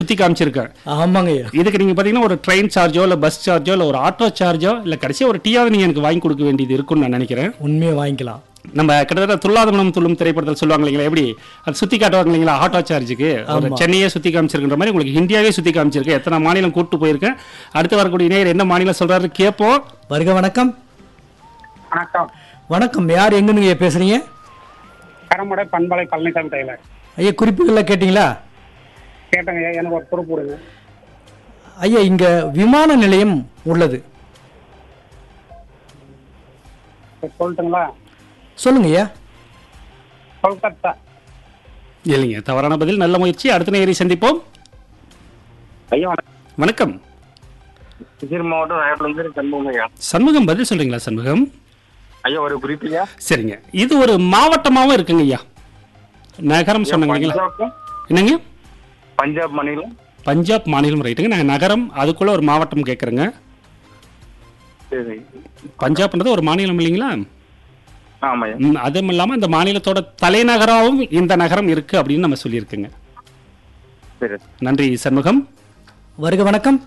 சுத்தி காமிச்சிருக்கேன் ஆமாங்க ஐயா இதுக்கு நீங்க பாத்தீங்கன்னா ஒரு ட்ரெயின் சார்ஜோ இல்ல பஸ் சார்ஜோ இல்ல ஒரு ஆட்டோ சார்ஜோ இல்ல கடைசியா ஒரு டீயாவது நீங்க எனக்கு வாங்கி கொடுக்க வேண்டியது இருக்கும்னு நான் நினைக்கிறேன் உண்மையை வாங்கிக்கலாம் நம்ம கிட்டத்தட்ட துள்ளாத மனம் துள்ளும் திரைப்படத்தில் சொல்லுவாங்க இல்லைங்களா எப்படி அது சுத்தி காட்டுவாங்க இல்லைங்களா ஆட்டோ சார்ஜுக்கு ஒரு ஆமா. சென்னையே சுத்தி காமிச்சிருக்கின்ற மாதிரி உங்களுக்கு இந்தியாவே சுத்தி காமிச்சிருக்கு எத்தனை மாநிலம் கூட்டு போயிருக்கேன் அடுத்து வரக்கூடிய நேயர் என்ன மாநிலம் சொல்றாரு கேட்போம் வருக வணக்கம் வணக்கம் வணக்கம் யார் எங்கன்னு ஐயா பேசுறீங்க கரமடை பண்பலை பழனிசாமி டெய்லர் ஐயா குறிப்புகள்லாம் கேட்டிங்களா கேட்டேங்க ஐயா, எனக்கு ஒரு பொறுப்பு கொடுங்க ஐயா இங்க விமான நிலையம் உள்ளது சரி, சொல்லட்டுங்களா சொல்லுங்க ஐயா கொல்கத்தா இல்லைங்க தவறான பதில் நல்ல முயற்சி அடுத்த நேயரை சந்திப்போம் ஐயா வணக்கம் வணக்கம் திருச்சி மாவட்டம் ராயப்பூர் சண்முகம் ஐயா சண்முகம் பதில் சொல்றீங்களா சண்முகம் ஐயா ஒரு குறிப்பியா சரிங்க இது ஒரு மாவட்டமாவும் இருக்குங்க ஐயா நகரம் சொன்னாங்க இல்லைங்களா பஞ்சாப் என்னங்க பஞ்சாப் மாநிலம் பஞ்சாப் மாநிலம் ரைட்டுங்க நாங்கள் நகரம் அதுக்குள்ள ஒரு மாவட்டம் கேட்குறேங்க சரி பஞ்சாப்ன்றது ஒரு மாநிலம் இல்லைங்களா ஆமாய்யா ம், அதுவும் இல்லாமல் இந்த மாநிலத்தோட தலைநகராகவும் இந்த நகரம் இருக்கு அப்படின்னு நம்ம சொல்லியிருக்குங்க சரி நன்றி சண்முகம் வருக வணக்கம்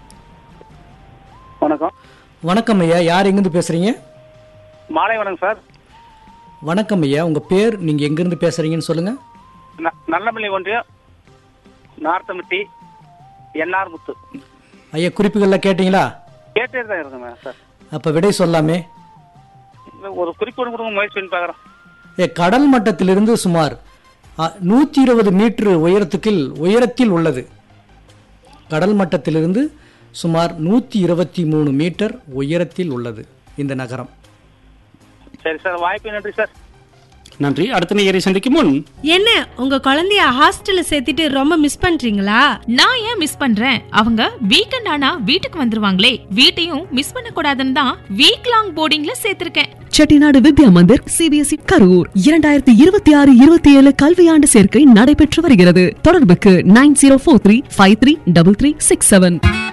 வணக்கம் வணக்கம் ஐயா யார் எங்கிருந்து பேசுறீங்க மாலை வணக்கம் சார் வணக்கம் ஐயா உங்க பேர் நீங்க எங்கிருந்து பேசுறீங்கன்னு சொல்லுங்க நல்லமல்லி ஒன்றியம் நார்த்தமிட்டி என்ஆர் முத்து ஐயா குறிப்புகள்லாம் கேட்டிங்களா கேட்டே தான் இருக்குங்க சார் அப்ப விடை சொல்லாமே ஒரு குறிப்பு கொடுங்க முயற்சி பண்ணி பார்க்குறேன் ஏ கடல் மட்டத்திலிருந்து சுமார் நூற்றி இருபது மீட்டர் உயரத்துக்கில் உயரத்தில் உள்ளது கடல் மட்டத்திலிருந்து சுமார் நூற்றி இருபத்தி மூணு மீட்டர் உயரத்தில் உள்ளது இந்த நகரம் சரி சார் வாய்ப்பு நன்றி சார் நன்றி அடுத்த நேயரை சந்திக்கும் முன் என்ன உங்க குழந்தைய ஹாஸ்டல்ல சேர்த்துட்டு ரொம்ப மிஸ் பண்றீங்களா நான் ஏன் மிஸ் பண்றேன் அவங்க வீக்கெண்ட் ஆனா வீட்டுக்கு வந்துருவாங்களே வீட்டையும் மிஸ் பண்ண கூடாதுன்னு தான் வீக் லாங் போர்டிங்ல சேர்த்திருக்கேன் செட்டிநாடு வித்யா மந்திர் சிபிஎஸ்இ கரூர் இரண்டாயிரத்தி இருபத்தி ஆறு இருபத்தி ஏழு கல்வியாண்டு சேர்க்கை நடைபெற்று வருகிறது தொடர்புக்கு nine zero four three five three double three six seven